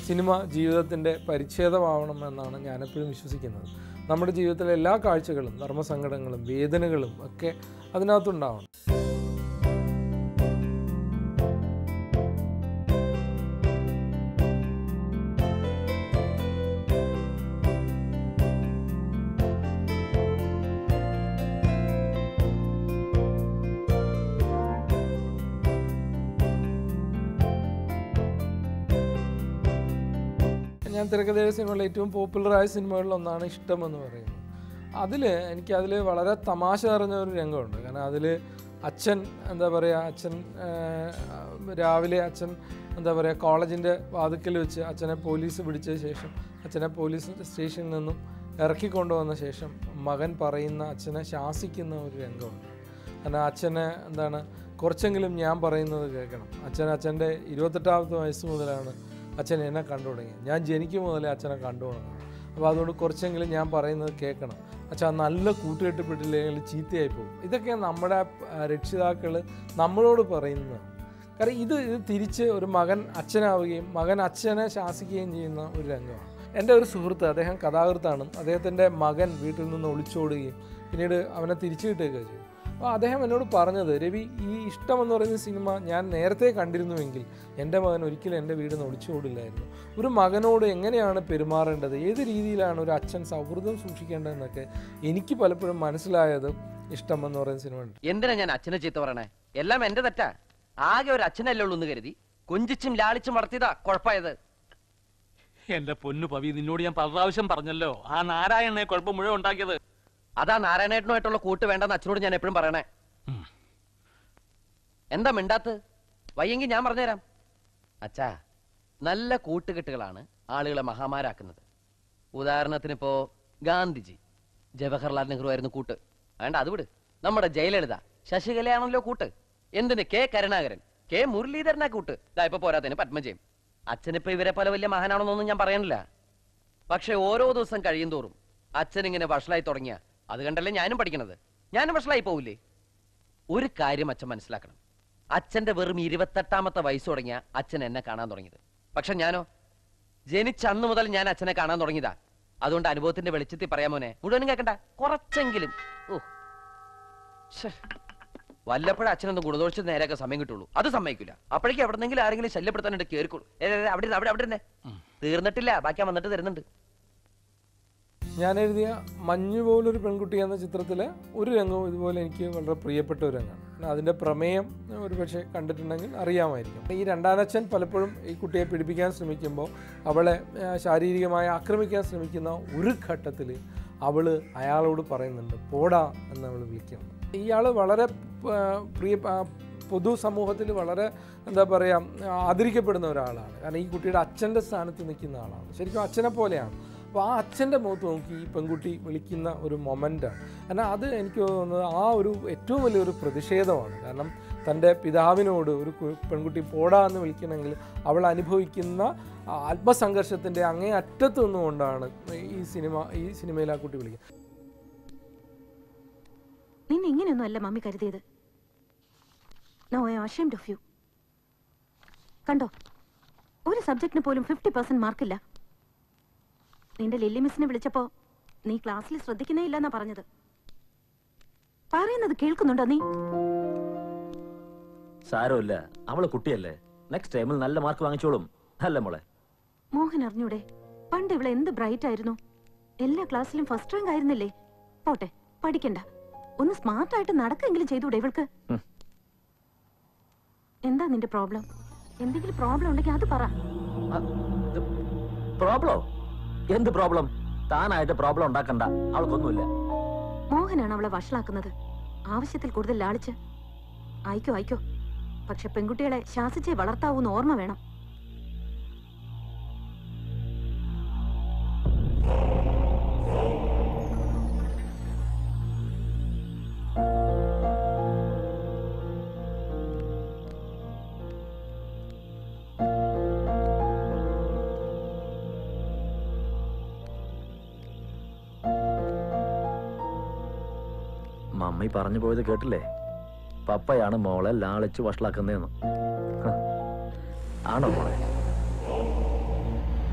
Cinema ജീവിതത്തിൻ്റെ പരിച്ഛേദമാവണം എന്നാണ് ഞാനെപ്പോഴും വിശ്വസിക്കുന്നത് നമ്മുടെ ജീവിതത്തിലെ എല്ലാ കാഴ്ചകളും ധർമ്മസങ്കടങ്ങളും വേദനകളും ഒക്കെ അതിനകത്തുണ്ടാവണം ഞാൻ തിരക്കഥ സിനിമകളിൽ ഏറ്റവും പോപ്പുലറായ സിനിമകളിലൊന്നാണ് ഇഷ്ടം എന്ന് പറയുന്നത് അതിൽ എനിക്ക് അതിൽ വളരെ തമാശ നിറഞ്ഞ ഒരു രംഗമുണ്ട് കാരണം അതിൽ അച്ഛൻ എന്താ പറയുക അച്ഛൻ ആ, രാവിലെ അച്ഛൻ എന്താ പറയുക കോളേജിൻ്റെ വാതിക്കൽ വെച്ച് അച്ഛനെ പോലീസ് പിടിച്ച ശേഷം അച്ഛനെ പോലീസ് സ്റ്റേഷനിൽ നിന്നും ഇറക്കിക്കൊണ്ടുവന്ന ശേഷം മകൻ പറയുന്ന അച്ഛനെ ശാസിക്കുന്ന ഒരു രംഗമുണ്ട് കാരണം അച്ഛനെ എന്താണ് കുറച്ചെങ്കിലും ഞാൻ പറയുന്നത് കേൾക്കണം അച്ഛൻ അച്ഛൻ്റെ ഇരുപത്തെട്ടാമത്തെ വയസ്സ് മുതലാണ് അച്ഛൻ എന്നെ കണ്ടു തുടങ്ങിയത് ഞാൻ ജനിക്കും മുതലേ അച്ഛനെ കണ്ടു തുടങ്ങി അപ്പോൾ അതുകൊണ്ട് കുറച്ചെങ്കിലും ഞാൻ പറയുന്നത് കേൾക്കണം അച്ഛൻ നല്ല കൂട്ടുകെട്ടിപ്പെട്ടില്ലെങ്കിൽ ചീത്തയായി പോകും ഇതൊക്കെ നമ്മുടെ രക്ഷിതാക്കൾ നമ്മളോട് പറയുന്നതാണ് കാരണം ഇത് ഇത് തിരിച്ച് ഒരു മകൻ അച്ഛനാവുകയും മകൻ അച്ഛനെ ശാസിക്കുകയും ചെയ്യുന്ന ഒരു രംഗമാണ് എൻ്റെ ഒരു സുഹൃത്ത് അദ്ദേഹം കഥാകൃത്താണ് അദ്ദേഹത്തിൻ്റെ മകൻ വീട്ടിൽ നിന്ന് ഒളിച്ചോടുകയും പിന്നീട് അവനെ തിരിച്ചു കിട്ടുകയൊക്കെ ചെയ്തു അപ്പോൾ അദ്ദേഹം എന്നോട് പറഞ്ഞത് രവി ഈ ഇഷ്ടം എന്ന് പറയുന്ന സിനിമ ഞാൻ നേരത്തെ കണ്ടിരുന്നുവെങ്കിൽ എൻ്റെ മകൻ ഒരിക്കലും എൻ്റെ വീട് നിന്ന് ഒളിച്ചോടില്ലായിരുന്നു ഒരു മകനോട് എങ്ങനെയാണ് പെരുമാറേണ്ടത് ഏത് രീതിയിലാണ് ഒരു അച്ഛൻ സൗഹൃദം സൂക്ഷിക്കേണ്ടതെന്നൊക്കെ എനിക്ക് പലപ്പോഴും മനസ്സിലായത് ഇഷ്ടം എന്ന് പറയുന്ന സിനിമ ഉണ്ട് എന്തിനാ ഞാൻ അച്ഛനെ ചീത്ത പറയണേ എല്ലാം എന്റെ തെറ്റാ ആകെ ഒരു അച്ഛനല്ലേ ഉള്ളൂ എന്ന് കരുതി കൊഞ്ചിച്ചും ലാളിച്ചും വളർത്തിയതാ കുഴപ്പമായത് എന്റെ പൊന്നു പവി നിന്നോട് ഞാൻ പല പ്രാവശ്യം പറഞ്ഞല്ലോ ആ നാരായണനെ കുഴപ്പം മുഴുവൻ ഉണ്ടാക്കിയത് അതാ നാരായണേട്ടനുമായിട്ടുള്ള കൂട്ട് വേണ്ടെന്ന് അച്ഛനോട് ഞാൻ എപ്പോഴും പറയണേ ഉം. എന്താ മിണ്ടാത്ത് വയ്യെങ്കിൽ ഞാൻ പറഞ്ഞുതരാം അച്ഛാ നല്ല കൂട്ടുകെട്ടുകളാണ് ആളുകളെ മഹാമാരാക്കുന്നത് ഉദാഹരണത്തിന് ഇപ്പോ ഗാന്ധിജി ജവഹർലാൽ നെഹ്റു ആയിരുന്നു കൂട്ട് വേണ്ട അത് വിട് നമ്മുടെ ജയലളിത ശശികലയാണല്ലോ കൂട്ട് എന്തിന് കെ കരുണാകരൻ കെ മുരളീധരനാ കൂട്ട് ഇതാ ഇപ്പൊ പോരാത്തതിന് പത്മജയും അച്ഛനിപ്പോ ഇവരെ പോലെ വലിയ മഹാനാണെന്നൊന്നും ഞാൻ പറയണില്ല പക്ഷെ ഓരോ ദിവസം കഴിയും തോറും അച്ഛൻ ഇങ്ങനെ വഷളായി തുടങ്ങിയ അത് കണ്ടല്ലേ ഞാനും പഠിക്കണത് ഞാനും വഷളായി പോവില്ലേ ഒരു കാര്യം അച്ഛൻ മനസ്സിലാക്കണം അച്ഛന്റെ വെറും ഇരുപത്തെട്ടാമത്തെ വയസ്സ് തുടങ്ങിയ അച്ഛൻ എന്നെ കാണാൻ തുടങ്ങിയത് പക്ഷെ ഞാനോ ജനിച്ച അന്ന് മുതൽ ഞാൻ അച്ഛനെ കാണാൻ തുടങ്ങിയതാ അതുകൊണ്ട് അനുഭവത്തിന്റെ വെളിച്ചത്തിൽ പറയാൻ മോനെ മുഴുവനും കേൾക്കണ്ട കുറച്ചെങ്കിലും ഓ ശ്ശേ. വല്ലപ്പോഴും അച്ഛനൊന്നും ഗുണദോഷിച്ച് നേരെയൊക്കെ സമയം കിട്ടുള്ളൂ അത് സമ്മതിക്കില്ല അപ്പോഴേക്കും എവിടെന്നെങ്കിലും ആരെങ്കിലും ശല്യപ്പെടുത്താനായിട്ട് കേറിക്കോളൂ ഏ, ഏ, ഏ, അവിടെ ഇരുന്ന്, അവിടെ അവിടെ തന്നെ തീർന്നിട്ടില്ല ബാക്കി ഞാൻ വന്നിട്ട് തരുന്നുണ്ട് ഞാൻ എഴുതിയ മഞ്ഞു പോലൊരു പെൺകുട്ടി എന്ന ചിത്രത്തിലെ ഒരു രംഗവും ഇതുപോലെ എനിക്ക് വളരെ പ്രിയപ്പെട്ട ഒരു രംഗമാണ് പിന്നെ അതിൻ്റെ പ്രമേയം ഒരു പക്ഷേ കണ്ടിട്ടുണ്ടെങ്കിൽ അറിയാമായിരിക്കും ഈ രണ്ടാനച്ഛൻ പലപ്പോഴും ഈ കുട്ടിയെ പിടിപ്പിക്കാൻ ശ്രമിക്കുമ്പോൾ അവളെ ആ, ശാരീരികമായി ആക്രമിക്കാൻ ശ്രമിക്കുന്ന ഒരു ഘട്ടത്തിൽ അവൾ അയാളോട് പറയുന്നുണ്ട് പോടാ എന്ന് അവൾ വിളിക്കുന്നുണ്ട് ഇയാൾ വളരെ ആ, പ്രിയ ആ, പൊതുസമൂഹത്തിൽ വളരെ എന്താ പറയുക ആദരിക്കപ്പെടുന്ന ഒരാളാണ് കാരണം ഈ കുട്ടിയുടെ അച്ഛൻ്റെ സ്ഥാനത്ത് നിൽക്കുന്ന ആളാണ് ശരിക്കും അച്ഛനെ പോലെയാണ് അപ്പോൾ ആ അച്ഛൻ്റെ മുഖത്ത് നോക്കി ഈ പെൺകുട്ടി വിളിക്കുന്ന ഒരു മൊമെൻ്റാണ് കാരണം അത് എനിക്ക് തോന്നുന്നത് ആ ഒരു ഏറ്റവും വലിയൊരു പ്രതിഷേധമാണ് കാരണം തൻ്റെ പിതാവിനോട് ഒരു കു- പെൺകുട്ടി പോടാ എന്ന് വിളിക്കണമെങ്കിൽ അവൾ അനുഭവിക്കുന്ന ആ ആത്മസംഘർഷത്തിൻ്റെ അങ്ങേ അറ്റത്ത് നിന്നുകൊണ്ടാണ് ഈ സിനിമ ഈ സിനിമയിൽ ആ കുട്ടി വിളിക്കുന്നത് നിന്നെ ഇങ്ങനെയൊന്നും അല്ല മമ്മി കരുതിയത് no I ashamed of you കണ്ടോ ഒരു സബ്ജക്റ്റിന് പോലും ഫിഫ്റ്റി പെർസെന്റ് മാർക്കില്ല നിന്റെ ലില്ലി മിസ്സിനെ വിളിച്ചപ്പോ നീ ക്ലാസ്സിൽ ശ്രദ്ധിക്കുന്നേ ഇല്ലെന്നാ പറഞ്ഞത് പറയുന്നത് കേൾക്കുന്നുണ്ടോ നീ സാരമില്ല അവള് കുട്ടിയല്ലേ നെക്സ്റ്റ് ടൈമിൽ നല്ല മാർക്ക് വാങ്ങിച്ചോളും അല്ല മോളെ മോഹൻ അറിഞ്ഞൂടെ പണ്ട് ഇവളെ എന്ത് ബ്രൈറ്റ് ആയിരുന്നു എല്ലാ ക്ലാസ്സിലും ഫസ്റ്റ് റാങ്ക് ആയിരുന്നില്ലേ പോട്ടെ പഠിക്കണ്ട ഒന്ന് സ്മാർട്ട് ആയിട്ട് നടക്കെങ്കിലും ചെയ്തൂടെ ഇവൾക്ക് ഉം. എന്താ നിന്റെ പ്രോബ്ലം എന്തെങ്കിലും പ്രോബ്ലം ഉണ്ടെങ്കിൽ അത് പറ പ്രോബ്ലോ എന്ത് പ്രോബ്ലം താനായിട്ട് പ്രോബ്ലം ഉണ്ടാക്കണ്ട അവൾക്കൊന്നുമില്ല മോഹനാണ് അവളെ വഷളാക്കുന്നത് ആവശ്യത്തിൽ കൂടുതൽ ലാളിച്ച് ആയിക്കോ ആയിക്കോ പക്ഷെ പെൺകുട്ടികളെ ശാസിച്ചേ വളർത്താവൂന്ന് ഓർമ്മ വേണം മമ്മി പറഞ്ഞു പോയത് കേട്ടില്ലേ പപ്പയാണ് മോളെ ലാളിച്ച് വഷളാക്കുന്നതെന്ന് ഹ. ആണോ മോളെ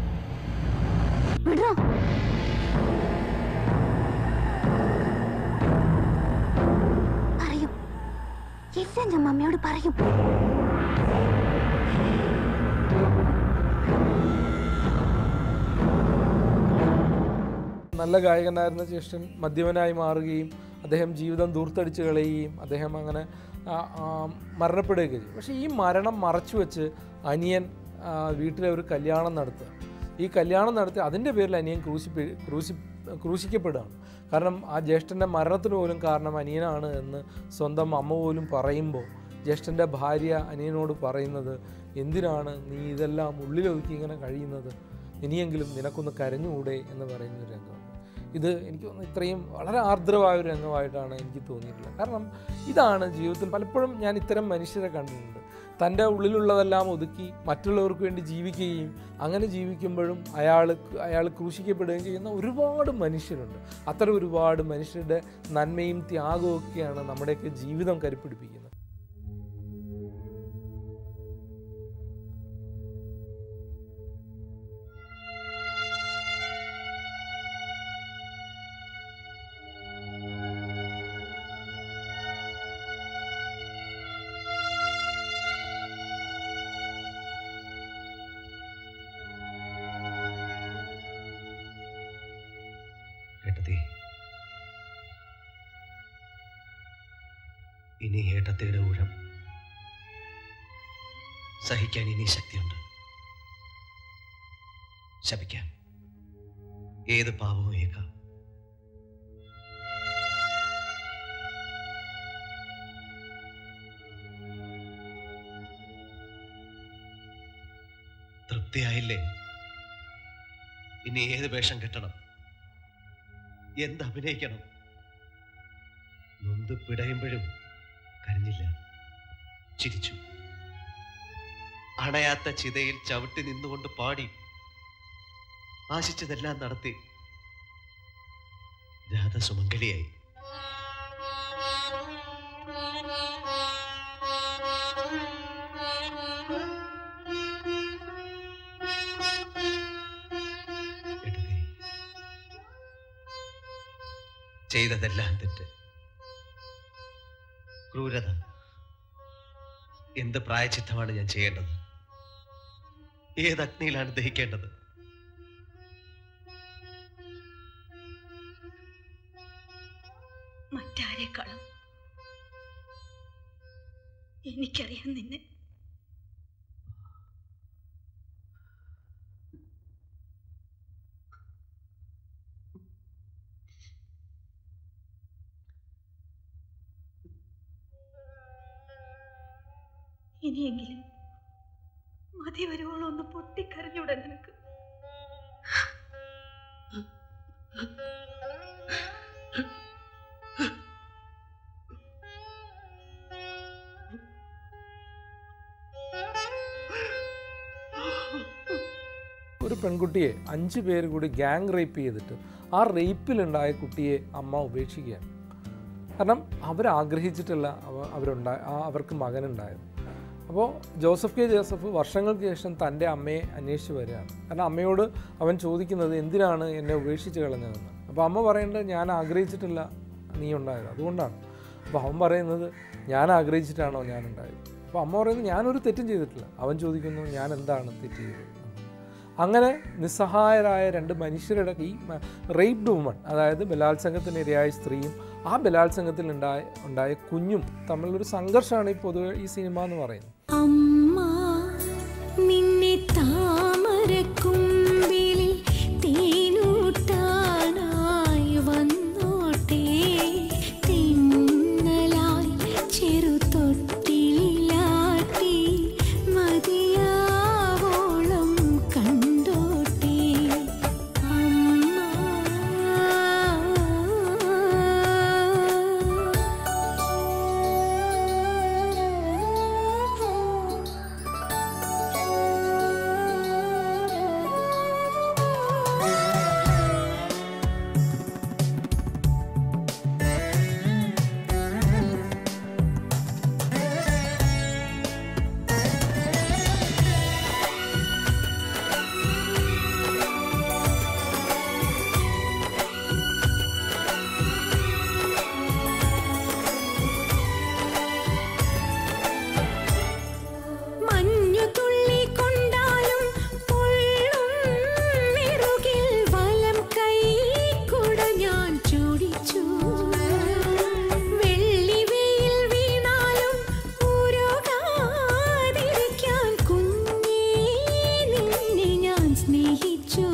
വിടോ പറയും എല്ലാം ഞാൻ മമ്മിയോട് പറയും നല്ല ഗായകനായിരുന്ന ജ്യേഷ്ഠൻ മദ്യപനായി മാറുകയും അദ്ദേഹം ജീവിതം ദൂർത്തടിച്ച് കളയുകയും അദ്ദേഹം അങ്ങനെ ആ, ആ, മരണപ്പെടുകയൊക്കെ ചെയ്തു പക്ഷേ ഈ മരണം മറച്ചു വെച്ച് അനിയൻ ആ, വീട്ടിലെ ഒരു കല്യാണം നടത്തുക ഈ കല്യാണം നടത്തി അതിൻ്റെ പേരിൽ അനിയൻ ക്രൂശിപ്പി ക്രൂശി ക്രൂശിക്കപ്പെടുകയാണ് കാരണം ആ ജ്യേഷ്ഠൻ്റെ മരണത്തിന് പോലും കാരണം അനിയനാണ് എന്ന് സ്വന്തം അമ്മ പോലും പറയുമ്പോൾ ജ്യേഷ്ഠൻ്റെ ഭാര്യ അനിയനോട് പറയുന്നത് എന്തിനാണ് നീ ഇതെല്ലാം ഉള്ളിലൊതുക്കി ഇങ്ങനെ കഴിയുന്നത് ഇനിയെങ്കിലും നിനക്കൊന്ന് കരഞ്ഞുകൂടെ എന്ന് പറയുന്ന ഒരു രംഗമുണ്ട് ഇത് എനിക്ക് തോന്നുന്നു ഇത്രയും വളരെ ആർദ്രമായ ഒരു രംഗമായിട്ടാണ് എനിക്ക് തോന്നിയിട്ടുള്ളത് കാരണം ഇതാണ് ജീവിതത്തിൽ പലപ്പോഴും ഞാൻ ഇത്തരം മനുഷ്യരെ കണ്ടിട്ടുണ്ട് തൻ്റെ ഉള്ളിലുള്ളതെല്ലാം ഒതുക്കി മറ്റുള്ളവർക്ക് വേണ്ടി ജീവിക്കുകയും അങ്ങനെ ജീവിക്കുമ്പോഴും അയാൾ അയാൾ ക്രൂശിക്കപ്പെടുകയും ചെയ്യുന്ന ഒരുപാട് മനുഷ്യരുണ്ട് അത്തരം ഒരുപാട് മനുഷ്യരുടെ നന്മയും ത്യാഗവും ഒക്കെയാണ് നമ്മുടെയൊക്കെ ജീവിതം കരുപ്പിടിപ്പിക്കുന്നത് ഏട്ടത്തി ഇനി ഏട്ടത്തിയുടെ ഊഴം സഹിക്കാൻ ഇനി ശക്തിയുണ്ട് ശപിക്കാം ഏത് പാവവും ഏക്കാം തൃപ്തിയായില്ലേ ഇനി ഏത് വേഷം കെട്ടണം എന്ത് അഭിനയിക്കണം നൊന്ത് പിടയുമ്പോഴും കരഞ്ഞില്ല ചിരിച്ചു അണയാത്ത ചിതയിൽ ചവിട്ടി നിന്നുകൊണ്ട് പാടി ആശിച്ചതെല്ലാം നടത്തി രാധ സുമംഗലിയായി എടുത്തേ ചെയ്തതെല്ലാം തെറ്റ് ക്രൂരത എന്ത് പ്രായച്ചിത്തമാണ് ഞാൻ ചെയ്യേണ്ടത് ഏത് അഗ്നിയിലാണ് ദഹിക്കേണ്ടത് മറ്റാരേക്കാളും എനിക്കറിയാം നിന്നെ ഇനിയെങ്കിലും മതി വരുവോളം ഒന്ന് പൊട്ടിക്കരഞ്ഞൂടെ നിനക്ക് ഒരു പെൺകുട്ടിയെ അഞ്ച് പേര് കൂടി ഗ്യാങ് റേപ്പ് ചെയ്തിട്ട് ആ റേപ്പിലുണ്ടായ കുട്ടിയെ അമ്മ ഉപേക്ഷിക്കുകയാണ് കാരണം അവരാഗ്രഹിച്ചിട്ടല്ല അവ അവരുണ്ടായ ആ അവർക്ക് മകനുണ്ടായത് അപ്പോൾ ജോസഫ് കെ ജോസഫ് വർഷങ്ങൾക്ക് ശേഷം തൻ്റെ അമ്മയെ അന്വേഷിച്ച് വരികയാണ് കാരണം അമ്മയോട് അവൻ ചോദിക്കുന്നത് എന്തിനാണ് എന്നെ ഉപേക്ഷിച്ച് കളഞ്ഞതെന്ന് അപ്പോൾ അമ്മ പറയേണ്ടത് ഞാൻ ആഗ്രഹിച്ചിട്ടില്ല നീ ഉണ്ടായത് അതുകൊണ്ടാണ് അപ്പോൾ അവൻ പറയുന്നത് ഞാൻ ആഗ്രഹിച്ചിട്ടാണോ ഞാൻ ഉണ്ടായത് അപ്പോൾ അമ്മ പറയുന്നത് ഞാനൊരു തെറ്റും ചെയ്തിട്ടില്ല അവൻ ചോദിക്കുന്നു ഞാൻ എന്താണ് തെറ്റ് ചെയ്തത് അങ്ങനെ നിസ്സഹായരായ രണ്ട് മനുഷ്യരുടെ ഈ റേപ്ഡ് വുമൺ അതായത് ബലാത്സംഗത്തിന് ഇരയായ സ്ത്രീയും ആ ബലാത്സംഗത്തിൽ ഉണ്ടായ ഉണ്ടായ കുഞ്ഞും തമ്മിലൊരു സംഘർഷമാണ് ഈ പൊതുവെ ഈ സിനിമ എന്ന് പറയുന്നത് അമ്മ നിന്നെ താമരക്കുമ്പിളിൽ തേനൂട്ടാനായി വന്നോട്ടെ തിന്നലായി ചെറുതൊട്ടിലാട്ടി മതിയാവോളം കണ്ടോട്ടെ അമ്മ സ്നേഹിച്ചു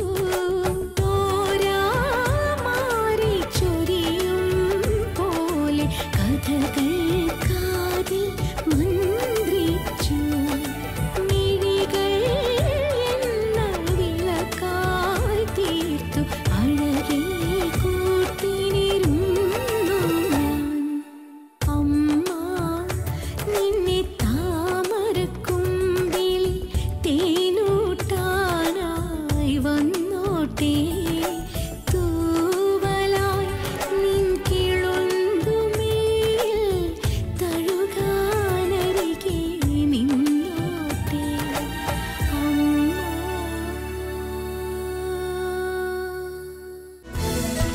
തോരാമാരി ചൊരിയും പോലെ കഥകൾ കാതിൽ മന്ത്രിച്ചു മിഴികൾ എന്ന വിളക്കായി തീർത്തു അഴകെ കൂട്ടിനിരുന്നു ഞാൻ അമ്മ നിന്നെ താമരക്കുമ്പിൽ തേനൂട്ടാനായി വന്നോട്ടെ തൂവലായി നിൻ കിളുന്തുമേൽ തഴുകാനരികെ നിന്നോട്ടെ അമ്മ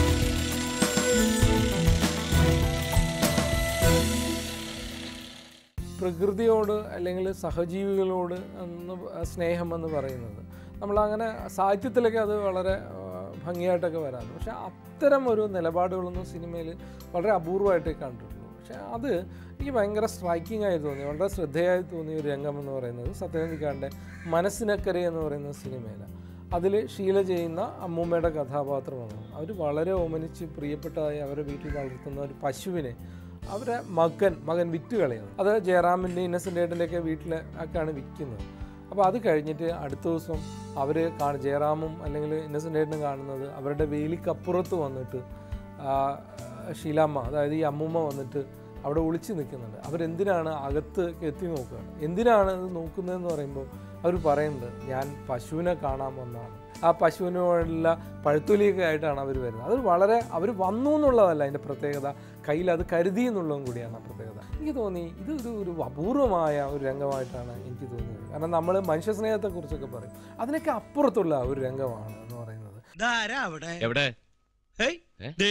പ്രകൃതിയോട് അല്ലെങ്കിൽ സഹജീവികളോട് എന്ന് സ്നേഹം എന്ന് പറയുന്നത് നമ്മളങ്ങനെ സാഹിത്യത്തിലൊക്കെ അത് വളരെ ആ, ഭംഗിയായിട്ടൊക്കെ വരാറുണ്ട് പക്ഷെ അത്തരം ഒരു നിലപാടുകളൊന്നും സിനിമയിൽ വളരെ അപൂർവമായിട്ടേ കണ്ടിട്ടുള്ളൂ പക്ഷെ അത് എനിക്ക് ഭയങ്കര സ്ട്രൈക്കിംഗ് ആയി തോന്നി വളരെ ശ്രദ്ധേയമായി തോന്നിയ ഒരു രംഗം എന്ന് പറയുന്നത് സത്യനന്ദിക്കാരൻ്റെ മനസ്സിനക്കരെ എന്ന് പറയുന്ന സിനിമയിലാണ് അതിൽ ഷീല ചെയ്യുന്ന അമ്മൂമ്മയുടെ കഥാപാത്രമാണ് അവർ വളരെ ഓമനിച്ച് പ്രിയപ്പെട്ടതായി അവരുടെ വീട്ടിൽ വളർത്തുന്ന ഒരു പശുവിനെ അവരെ മകൻ മകൻ വിറ്റ് കളയുന്നു അത് ജയറാമിൻ്റെ ഇന്നസെൻ്റ് ഏട്ടൻ്റെയൊക്കെ വീട്ടിൽ ഒക്കെയാണ് വിൽക്കുന്നത് അപ്പോൾ അത് കഴിഞ്ഞിട്ട് അടുത്ത ദിവസം അവർ കാണും ജയറാമും അല്ലെങ്കിൽ ഇന്നസെൻ്റ് ഏട്ടനും കാണുന്നത് അവരുടെ വേലിക്കപ്പുറത്ത് വന്നിട്ട് ആ, ഷീലാമ്മ അതായത് ഈ അമ്മൂമ്മ വന്നിട്ട് അവിടെ ഒളിച്ച് നിൽക്കുന്നുണ്ട് അവരെന്തിനാണ് അകത്ത് എത്തി നോക്കുകയാണ് എന്തിനാണ് ഇത് നോക്കുന്നതെന്ന് പറയുമ്പോൾ അവർ പറയുന്നത് ഞാൻ പശുവിനെ കാണാൻ വന്നതാണ് ആ പശുവിനോടുള്ള പഴുത്തൊലിയൊക്കെ ആയിട്ടാണ് അവർ വരുന്നത് അത് വളരെ അവർ വന്നു എന്നുള്ളതല്ല അതിൻ്റെ പ്രത്യേകത കയ്യിൽ അത് കരുതി എന്നുള്ളതും കൂടിയാണ് ആ പ്രത്യേകത എനിക്ക് തോന്നി ഇത് ഒരു ഒരു അപൂർവമായ ഒരു രംഗമായിട്ടാണ് എനിക്ക് തോന്നിയത് കാരണം നമ്മൾ മനുഷ്യ സ്നേഹത്തെക്കുറിച്ചൊക്കെ പറയും അതിനൊക്കെ അപ്പുറത്തുള്ള ഒരു രംഗമാണ് എന്ന് പറയുന്നത് ഇതാരാ അവിടെ എവിടെ ഹേയ്, ഏ? ദേ.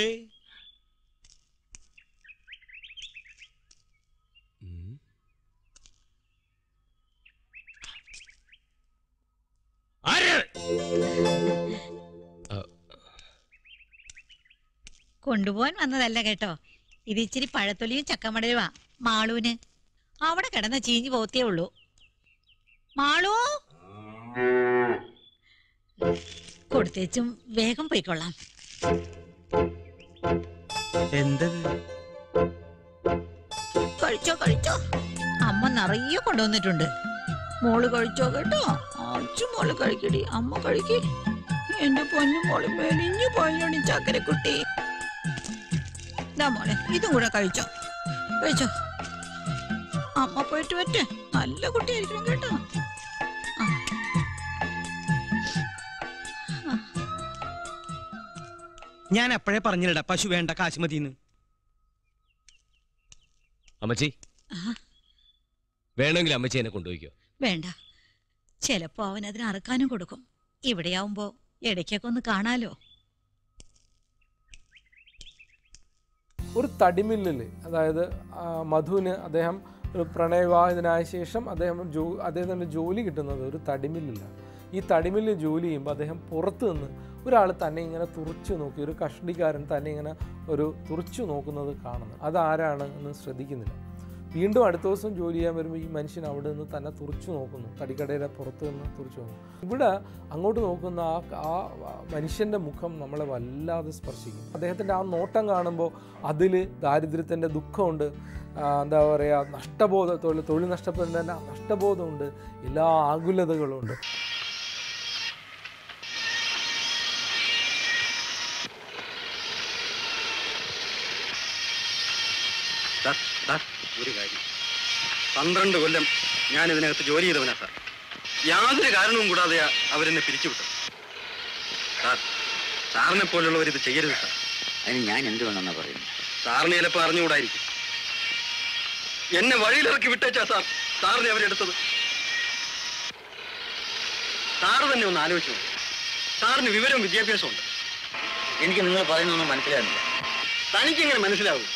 കൊണ്ടുപോകാൻ വന്നതല്ല കേട്ടോ ഇത് ഇച്ചിരി പഴത്തൊലിയും ചക്കമടലുവാ മാളൂന് അവിടെ കിടന്ന ചീഞ്ഞു പോത്തേ ഉള്ളൂ മാളൂ കൊടുത്തേച്ചും വേഗം പോയിക്കൊള്ളാം എന്തത് കഴിച്ചോ കഴിച്ചോ അമ്മ നിറയെ കൊണ്ടുവന്നിട്ടുണ്ട് മോള് കഴിച്ചോ കേട്ടോ അച്ഛൻ മോള് കഴിക്കടി അമ്മ കഴിക്കേ എന്റെ പൊന്നു മോള് മെലിഞ്ഞു പോയോണി ചക്കരക്കുട്ടി ഇതാ മോളെ ഇതും കൂടെ കഴിച്ചോ കഴിച്ചോ അമ്മ പോയിട്ട് പറ്റേ നല്ല കുട്ടിയായിരിക്കണം കേട്ടോ ആ. ഞാൻ അപ്പോഴേ പറഞ്ഞില്ലടാ പശു വേണ്ട കാശ് മതിന്ന് അമ്മച്ചി ആ. വേണമെങ്കിൽ അമ്മച്ചി എന്നെ കൊണ്ടുപോയിക്കോ വേണ്ട ചിലപ്പോ അവൻ അതിന് അറുക്കാനും കൊടുക്കും ഇവിടെയാവുമ്പോ ഇടയ്ക്കൊക്കെ ഒന്ന് കാണാലോ ഒരു തടിമില്ലിൽ അതായത് ആ, മധുവിന് അദ്ദേഹം ഒരു പ്രണയവിവാഹിതനായ ശേഷം അദ്ദേഹം ജോ അദ്ദേഹത്തിൻ്റെ ജോലി കിട്ടുന്നത് ഒരു തടിമില്ലിലാണ് ഈ തടിമില്ലിൽ ജോലി ചെയ്യുമ്പോൾ അദ്ദേഹം പുറത്ത് നിന്ന് ഒരാൾ തന്നെ ഇങ്ങനെ തുറച്ചു നോക്കി ഒരു കഷ്ടിക്കാരൻ തന്നെ ഇങ്ങനെ ഒരു തുറച്ചു നോക്കുന്നത് കാണുന്നു അതാരാണ് എന്ന് ശ്രദ്ധിക്കുന്നില്ല വീണ്ടും അടുത്ത ദിവസം ജോലി ചെയ്യാൻ വരുമ്പോൾ ഈ മനുഷ്യൻ അവിടെ നിന്ന് തന്നെ തുറച്ചു നോക്കുന്നു തടിക്കടയുടെ പുറത്ത് നിന്ന് തുറച്ചു നോക്കുന്നു ഇവിടെ അങ്ങോട്ട് നോക്കുന്ന ആ ആ മനുഷ്യൻ്റെ മുഖം നമ്മളെ വല്ലാതെ സ്പർശിക്കും അദ്ദേഹത്തിൻ്റെ ആ നോട്ടം കാണുമ്പോൾ അതിൽ ദാരിദ്ര്യത്തിൻ്റെ ദുഃഖമുണ്ട് ആ, എന്താ പറയുക നഷ്ടബോധം തൊഴിൽ തൊഴിൽ നഷ്ടപ്പെടുന്നതിൻ്റെ ആ നഷ്ടബോധമുണ്ട് എല്ലാ ആകുലതകളും ഉണ്ട് സാർ സാർ ഒരു കാര്യം പന്ത്രണ്ട് കൊല്ലം ഞാൻ ഇതിനകത്ത് ജോലി ചെയ്തവനാ സാർ യാതൊരു കാരണവും കൂടാതെ അവരെന്നെ പിരിച്ചുവിട്ടു സാർ സാറിനെ പോലുള്ളവർ ഇത് ചെയ്യരുത് സാർ അതിന് ഞാൻ എന്ത് വേണമെന്നാ പറയുന്നത് സാറിന് ചിലപ്പോൾ അറിഞ്ഞുകൂടായിരിക്കും എന്നെ വഴിയിലിറക്കി വിട്ടേച്ചാ സാർ സാറിനെ അവരെടുത്തത് സാറ് തന്നെ ഒന്ന് ആലോചിച്ചു നോക്ക്. സാറിന് വിവരവും വിദ്യാഭ്യാസവും ഉണ്ട് എനിക്ക് നിങ്ങൾ പറയുന്നൊന്നും മനസ്സിലാകുന്നില്ല തനിക്കെങ്ങനെ മനസ്സിലാവും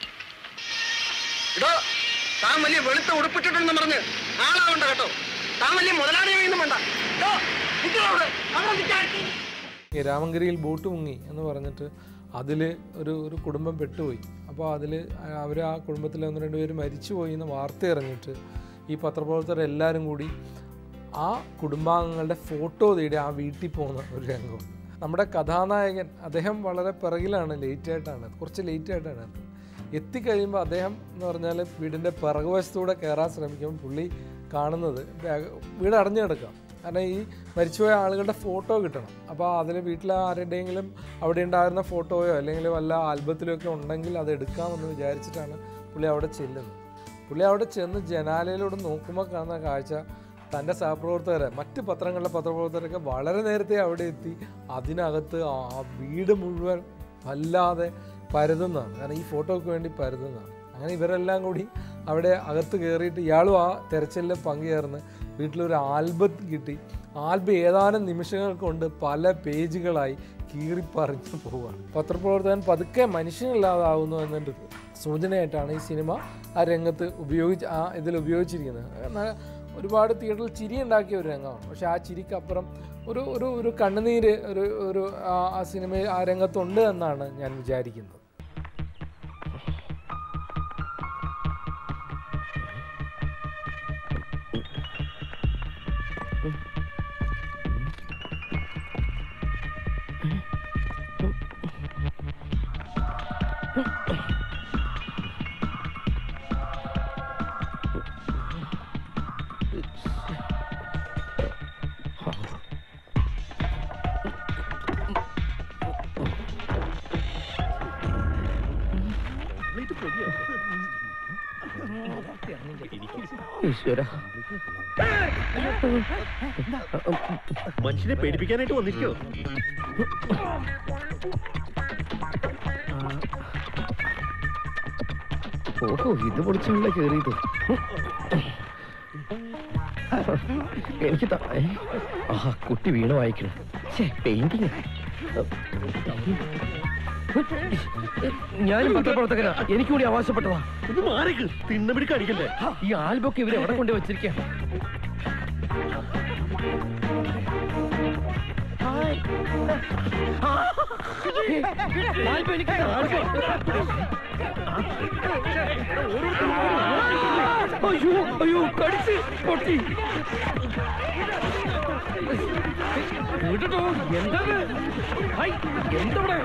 ഇടോ താൻ വലിയ വെളുത്ത ഉടുപ്പിട്ടിട്ടെന്ന് പറഞ്ഞ് ആളാവണ്ട കേട്ടോ താൻ വലിയ മുതലാളിയൊന്നും വേണ്ട ഇടോ, നിൽക്കണോ അവിടെ? അവിടെ നിൽക്കാൻ. ഈ രാമങ്കരിയിൽ ബോട്ട് മുങ്ങി എന്ന് പറഞ്ഞിട്ട് അതിൽ ഒരു ഒരു കുടുംബം പെട്ടുപോയി അപ്പോൾ അതിൽ അവർ ആ കുടുംബത്തിലെ ഒന്ന് രണ്ട് പേര് മരിച്ചുപോയി എന്ന് വാർത്ത അറിഞ്ഞിട്ട് ഈ പത്രപ്രവർത്തകർ എല്ലാവരും കൂടി ആ കുടുംബാംഗങ്ങളുടെ ഫോട്ടോ തേടി ആ വീട്ടിൽ പോകുന്ന ഒരു രംഗമുണ്ട് നമ്മുടെ കഥാനായകൻ അദ്ദേഹം വളരെ പിറകിലാണ് ലേറ്റായിട്ടാണ് കുറച്ച് ലേറ്റായിട്ടാണ് എത്തുന്നത് എത്തിക്കഴിയുമ്പോൾ അദ്ദേഹം എന്ന് പറഞ്ഞാൽ വീടിൻ്റെ പിറകുവശത്തൂടെ കയറാൻ ശ്രമിക്കുമ്പോൾ പുള്ളി കാണുന്നത് ബാഗ് വീട് അടഞ്ഞു കിടക്കാം കാരണം ഈ മരിച്ചുപോയ ആളുകളുടെ ഫോട്ടോ കിട്ടണം അപ്പോൾ അതിൽ വീട്ടിൽ ആരുടെയെങ്കിലും അവിടെ ഉണ്ടായിരുന്ന ഫോട്ടോയോ അല്ലെങ്കിൽ വല്ല ആൽബത്തിലോ ഒക്കെ ഉണ്ടെങ്കിൽ അത് എടുക്കാമെന്ന് വിചാരിച്ചിട്ടാണ് പുള്ളി അവിടെ ചെല്ലുന്നത് പുള്ളി അവിടെ ചെന്ന് ജനാലയിലൂടെ നോക്കുമ്പോൾ കാണുന്ന കാഴ്ച തൻ്റെ സഹപ്രവർത്തകരെ മറ്റ് പത്രങ്ങളിലെ പത്രപ്രവർത്തകരൊക്കെ വളരെ നേരത്തെ അവിടെ എത്തി അതിനകത്ത് ആ വീട് മുഴുവൻ വല്ലാതെ പരതുന്നതാണ് കാരണം ഈ ഫോട്ടോയ്ക്ക് വേണ്ടി പരതുന്നതാണ് അങ്ങനെ ഇവരെല്ലാം കൂടി അവിടെ അകത്ത് കയറിയിട്ട് ഇയാളും ആ തെരച്ചിലിൽ പങ്കുചേർന്ന് വീട്ടിലൊരു ആൽബം കിട്ടി ആൽബം ഏതാനും നിമിഷങ്ങൾ കൊണ്ട് പല പേജുകളായി കീറിപ്പറിഞ്ഞു പോവുകയാണ് പത്രപ്രവർത്തകൻ പതുക്കെ മനുഷ്യനില്ലാതാവുന്നു എന്നൊരു സൂചനയായിട്ടാണ് ഈ സിനിമ ആ രംഗത്ത് ഉപയോഗിച്ച് ആ ഇതിൽ ഉപയോഗിച്ചിരിക്കുന്നത് എന്നാൽ ഒരുപാട് തിയേറ്ററിൽ ചിരി ഉണ്ടാക്കിയ ഒരു രംഗമാണ് പക്ഷെ ആ ചിരിക്കപ്പുറം ഒരു ഒരു ഒരു കണ്ണുനീര് ഒരു ഒരു ആ- ആ സിനിമയിൽ ആ രംഗത്തുണ്ട് എന്നാണ് ഞാൻ വിചാരിക്കുന്നത് ഈശ്വര മനുഷ്യനെ പേടിപ്പിക്കാനായിട്ട് വന്നിരിക്കോ ഓഹോ ഇത് പൊളിച്ചാണല്ലോ കേറിയത് എനിക്ക് ത- ഏ? ആ കുട്ടി വീണ വായിക്കണം പെയിന്റിങ് ഞാനും പത്രപ്രവർത്തകനാ എനിക്ക് കൂടി ആവശ്യപ്പെട്ടതാ ഇത് മാറിക്ക് തിന്നപിടിക്ക് അടിക്കണ്ടേ ഈ ആൽബൊക്കെ ഇവര് എവിടെ കൊണ്ട് വെച്ചിരിക്കാം അയ്യോ അയ്യോ കടിച്ച് പൊട്ടി കേട്ടോ എന്താണ് ഹായ്, എന്തവിടെ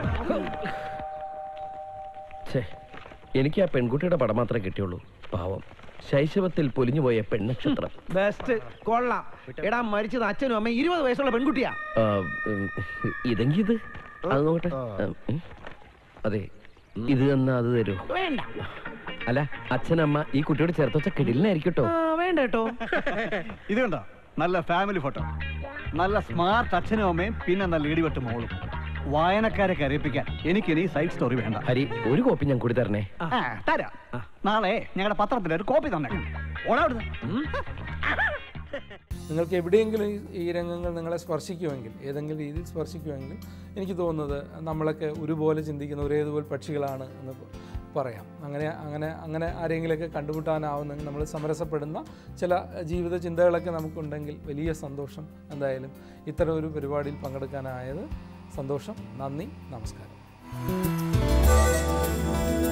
ഛേ എനിക്ക് ആ പെൺകുട്ടിയുടെ പടം മാത്രമേ കിട്ടിയുള്ളൂ പാവം ശൈശവത്തിൽ പൊലിഞ്ഞുപോയ പെണ്ണക്ഷത്രം ബെസ്റ്റ് കൊള്ളാം എടാ മരിച്ചത് അച്ഛനും അമ്മയും ഇരുപത് വയസ്സുള്ള പെൺകുട്ടിയാ ആ, ഉം, ഇതെങ്കി ഇത് അത് നോക്കട്ടെ ഉം, അതെ ഇത് തന്നാ അത് തരൂ വേണ്ട അല്ല അച്ഛനമ്മ ഈ കുട്ടിയോട് ചേർത്ത് വെച്ച കിടിലിനായിരിക്കും കേട്ടോ ആ, വേണ്ട കേട്ടോ ഇത് കണ്ടോ നല്ല ഫാമിലി ഫോട്ടോ നല്ല സ്മാർട്ട് അച്ഛനും അമ്മയും പിന്നെ നല്ല ഇടിവെട്ട് മോളും വായനക്കാരെ കരയിപ്പിക്കാൻ എനിക്കിനി സൈഡ് സ്റ്റോറി വേണ്ട ഹരി ഒരു കോപ്പി ഞാൻ കൂടി തരണേ ആ, തരാം നാളെ ഞങ്ങളുടെ പത്രത്തിൽ ഒരു കോപ്പി തന്നേക്കാം ഓടാ അവിടുന്ന്. നിങ്ങൾക്ക് എവിടെയെങ്കിലും ഈ- ഈ രംഗങ്ങൾ നിങ്ങളെ സ്പർശിക്കുമെങ്കിൽ ഏതെങ്കിലും രീതിയിൽ സ്പർശിക്കുമെങ്കിൽ എനിക്ക് തോന്നുന്നത് നമ്മളൊക്കെ ഒരുപോലെ ചിന്തിക്കുന്ന ഒരേതുപോലെ പക്ഷികളാണ് എന്ന് പ- പറയാം അങ്ങനെ അങ്ങനെ അങ്ങനെ ആരെങ്കിലുമൊക്കെ കണ്ടുമുട്ടാനാവുന്നെങ്കിൽ നമ്മൾ സമരസപ്പെടുന്ന ചില ജീവിത ചിന്തകളൊക്കെ നമുക്കുണ്ടെങ്കിൽ വലിയ സന്തോഷം എന്തായാലും ഇത്തരം ഒരു പരിപാടിയിൽ പങ്കെടുക്കാനായത് സന്തോഷം നന്ദി നമസ്കാരം